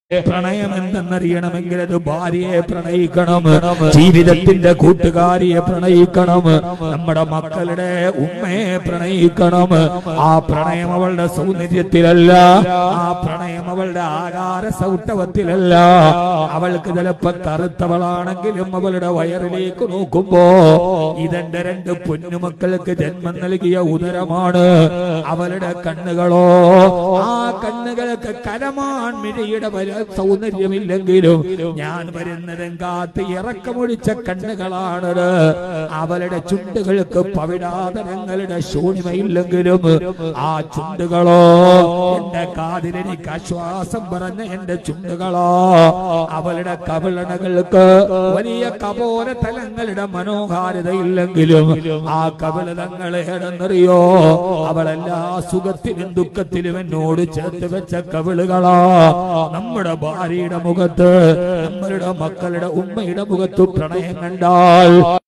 പ്രണയം എന്തെന്നറിയണമെങ്കിൽ അത് ഭാര്യയെ പ്രണയിക്കണം ജീവിതത്തിന്റെ കൂട്ടുകാരിയെ പ്രണയിക്കണം നമ്മുടെ മക്കളുടെ ഉമ്മയെ പ്രണയിക്കണം ആ പ്രണയം അവളുടെ സൗന്ദര്യത്തിലല്ല ആ പ്രണയം അവളുടെ ആകാര സൗട്ടവത്തിലല്ല അവൾക്ക് ചിലപ്പോ കറുത്തവളാണെങ്കിലും അവളുടെ വയറിലേക്ക് നോക്കുമ്പോ ഇതെന്റെ രണ്ട് പൊന്നുമക്കൾക്ക് ജന്മം നൽകിയ ഉദരമാണ് അവളുടെ കണ്ണുകളോ ആ കണ്ണുകൾക്ക് കരമാൻ മിഴിയുടെ വര സൗന്ദര്യമില്ലെങ്കിലും ഞാൻ വരുന്ന രംഗാത്ത് ഇറക്കമൊഴിച്ച കണ്ണുകളാണത് അവളുടെ ചുണ്ടുകൾക്ക് പവിടാതരങ്ങളുടെ ശൂന്യമയില്ലെങ്കിലും ആ ചുണ്ടുകളോ എന്റെ കാതിലെനിക്ക് ആശ്വാസം പറഞ്ഞ എന്റെ ചുണ്ടുകളോ അവളുടെ കവിളണകൾക്ക് വലിയ കപോല തലങ്ങളുടെ മനോഹാരിതയില്ലെങ്കിലും ആ കവിളതങ്ങളെ ഏടെന്നറിയോ അവളെല്ലാ സുഖത്തിലും ദുഃഖത്തിലും എന്നോട് ചേർത്ത് വെച്ച കവിളുകളാ നമ്മുടെ ഭാര്യയുടെ മുഖത്ത് നമ്മളുടെ മക്കളുടെ ഉമ്മയുടെ മുഖത്ത് പ്രണയം കണ്ടാൽ